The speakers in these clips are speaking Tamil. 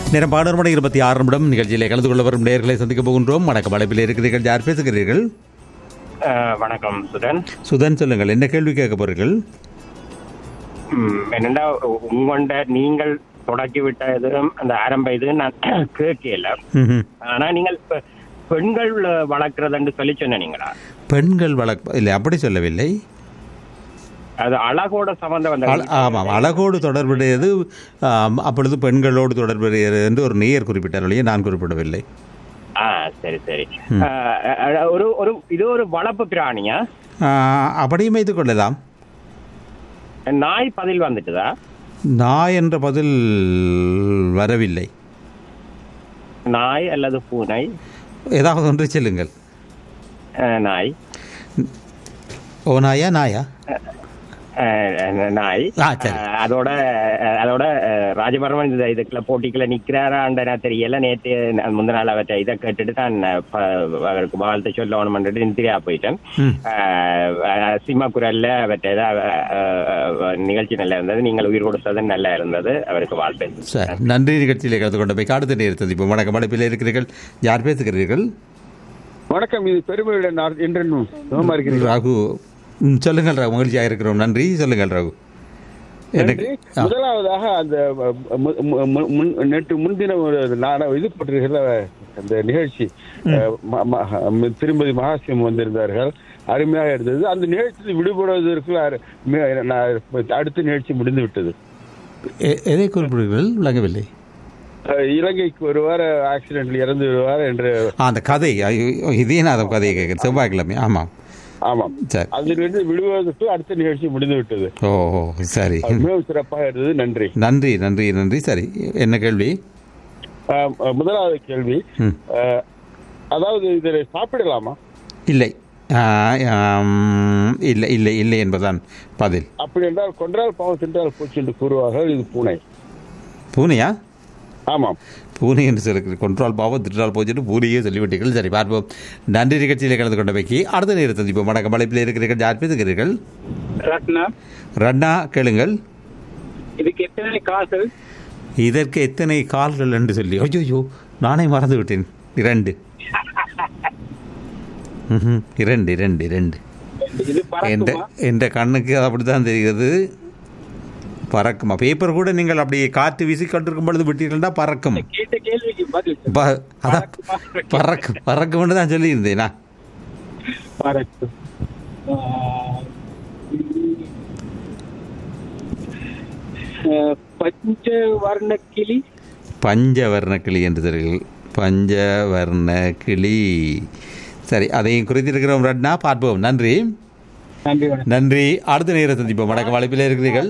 நேரம் பதினோரு மணி இருபத்தி ஆறு நிமிடம் நிகழ்ச்சியிலே கலந்து கொள்ள வரும் நேர்களை சந்திக்க போகின்றோம் வணக்கம் அழைப்பில் இருக்கிறீர்கள் யார் பேசுகிறீர்கள் அஹ், வணக்கம் சுதன் சுதன் சொல்லுங்கள் என்ன கேள்வி கேட்க போறீர்கள் ம், என்னண்டா உங்கள்ட நீங்கள் தொடக்கி விட்ட இதுவும் அந்த ஆரம்ப இது நான் கேட்கல ம்ஹும். ஆனா நீங்கள் பெ- பெண்கள் வளர்க்கறதுன்னு சொல்லி சொன்னீங்களா பெண்கள் வளர்ப்பு இல்லை அப்படி சொல்லவில்லை அது அழகோட சம்பந்தம் அழ- வந்த ஆமாம் அழகோடு தொடர்புடையது ஆம், அப்பொழுது பெண்களோடு தொடர்புடையது என்று ஒரு நேயர் குறிப்பிட்டார் ஒழிய நான் குறிப்பிடவில்லை ஆ சரி சரி அஹ், அஹ், ஒரு ஒரு இது ஒரு வளர்ப்பு பிராணியா ஆ, அப்படியும் வைத்துக் கொள்ளலாம் நாய் பதில் வந்துட்டுதா நாய் என்ற பதில் வரவில்லை நாய் அல்லது பூனை ஏதாவது ஒன்று செல்லுங்கள் அஹ், நாய் ஓ நாயா நாயா அஹ், நாய் ஆ, சரி. அஹ், அதோட அஹ், அதோட அஹ், ராஜபர்மன் இந்த இதுக்குள்ள போட்டிக்குள்ள நிக்கிறாரான்னு நான் தெரியல நேற்று நான் முந்தின நாள் அவற்றை இதை கேட்டுட்டு தான் அஹ், ப- அவருக்கு வாழ்த்து சொல்லணும்னு இந்திரியா போயிட்டேன் ம். அஹ், அஹ், சிம்ம குரல்ல அவற்றை ஏதாவது, அஹ், அஹ், நிகழ்ச்சி நல்லா இருந்தது நீங்கள் உயிர் கொடுத்தது நல்லா இருந்தது அவருக்கு வாழ்த்து சரி நன்றி நிகழ்ச்சியிலே கலந்து கொண்ட போய் அடுத்த நேரத்தை இப்போ வணக்கம் அழைப்பில் இருக்கிறீர்கள் யார் பேசுகிறீர்கள் வணக்கம் இது பெருமையுடன் நான் என்றென்னும் சுகமா இருக்கிறீர்கள் ரகு ம், சொல்லுங்கள் ரகு மகிழ்ச்சியாக இருக்கிறோம் நன்றி சொல்லுங்கள் ரகு எனக்கு நன்றி. ஆ, முதலாவதாக அந்த மு- மு- மு- முன்- நேற்று முன்தினம் ஒரு நாடகம் இது போட்டிருக்கிற அந்த நிகழ்ச்சி அஹ், ம- ம- திருமதி மகாசிவம் வந்திருந்தார்கள் அருமையாக இருந்தது அந்த நிகழ்ச்சி விடுபடுவதற்குள் அரு- மி- நான் அடுத்த நிகழ்ச்சி முடிந்து விட்டது எ- எதை குறிப்பிடுகிறீர்கள் விளங்கவில்லை அஹ், இலங்கைக்கு ஒருவார ஆக்சிடென்ட்ல இறந்து வருவார் என்று ஆ, அந்த கதை ஐயோ, இதே நான் அந்த கதையை கேட்குறேன் செவ்வாய்க்கிழமை ஆமாம் ஆமாம் சரி அதிலிருந்து விடுவதற்கு அடுத்த நிகழ்ச்சி முடிந்து விட்டது ஓ ஓ சரி அது மிகவும் சிறப்பாக இருந்தது நன்றி நன்றி நன்றி நன்றி சரி என்ன கேள்வி அஹ், முதலாவது கேள்வி ம் அஹ், அதாவது இதில் சாப்பிடலாமா இல்லை ஆ, ஆம், இல்லை இல்லை இல்லை என்பதுதான் பதில் அப்படி என்றால் கொன்றால் பாவம் தின்றால் பூச்சி என்று கூறுவார்கள் இது பூனை பூனையா ஆமாம் பூனை என்று சொல்லுங்கள் கொன்றால் பாவம் திட்டால் போச்சுட்டு பூனையே சொல்லிவிட்டீர்கள் சரி பார்ப்போம் நன்றி நிகழ்ச்சியில் கலந்து கொண்ட வைக்கி அடுத்த நேரத்தை சந்திப்போம் வணக்கம் அழைப்பில் இருக்கிறீர்கள் யார் பேசுகிறீர்கள் ரத்னா ரண்ணா கேளுங்கள் இதுக்கு எத்தனை காசு இதற்கு எத்தனை கால்கள் என்று சொல்லி ஐயோ நானே மறந்து விட்டேன் இரண்டு ம்ஹும். இரண்டு இரண்டு இரண்டு இது என்ற பறக்குமா என்ற கண்ணுக்கு அது அப்படித்தான் தெரிகிறது பறக்குமா பேப்பர் கூட நீங்கள் அப்படி காற்று வீசி கொண்டிருக்கும் பொழுது விட்டீர்கள்னா பறக்கும் கேட்ட கேள்விக்கு பதில் ப- அதான் பறக்கும் பறக்கும்னு தான் சொல்லியிருந்தேனா பறக்கும் ஆஹ், ஆஹ், பஞ்ச வர்ண கிளி பஞ்சவர்ண கிளி என்று தெரியுங்கள் பஞ்சவர்ண கிளி சரி அதையும் குறித்திருக்கிறோம் ரட்னா பார்ப்போம் நன்றி நன்றி வணக்கம் நன்றி அடுத்த நேரம் சந்திப்போம் வணக்கம் அழைப்பில் இருக்கிறீர்கள்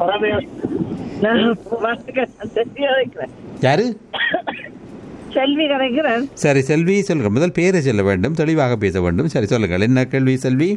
யாரு செல்வி கிடைக்கிறேன் சரி செல்வி சொல்லுங்க முதல் பேரை சொல்ல வேண்டும் தெளிவாக பேச வேண்டும் சரி சொல்லுங்கள் என்ன கேள்வி செல்வி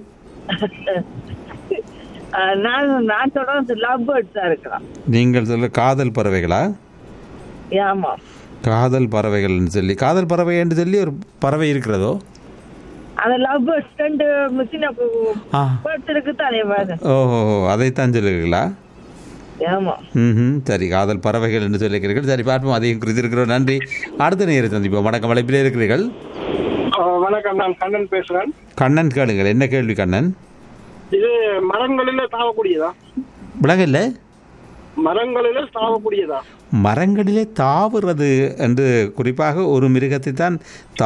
அஹ் நான் நான் தொடர்ந்து லவ் பேர்ட்ஸா இருக்கலாம் நீங்கள் சொல்ல காதல் பறவைகளா ஆமா காதல் பறவைகள்னு சொல்லி காதல் பறவை என்று சொல்லி ஒரு பறவை இருக்கிறதோ அந்த லவ் பேர்ட்ஸ் ரெண்டு சின்ன ஆ பேர்ட்ஸ் இருக்கு தானே பாரு ஓஹோ அதைத்தான் சொல்லுகிறீங்களா ஆமா ம் சரி காதல் பறவைகள் என்று சொல்லிக்கிறீர்கள் சரி பார்ப்போம் அதையும் குறித்திருக்கிறோம் நன்றி அடுத்த நேரம் சந்திப்போம் வணக்கம் அழைப்பில் இருக்கிறீர்கள் வணக்கம் நான் கண்ணன் பேசுறேன் கண்ணன் கேளுங்கள் என்ன கேள்வி கண்ணன் இது மரங்களில தாவக்கூடியதா விலகல்ல மரங்களில தாவக்கூடியதா மரங்களிலே தாவுறது என்று குறிப்பாக ஒரு மிருகத்தை தான்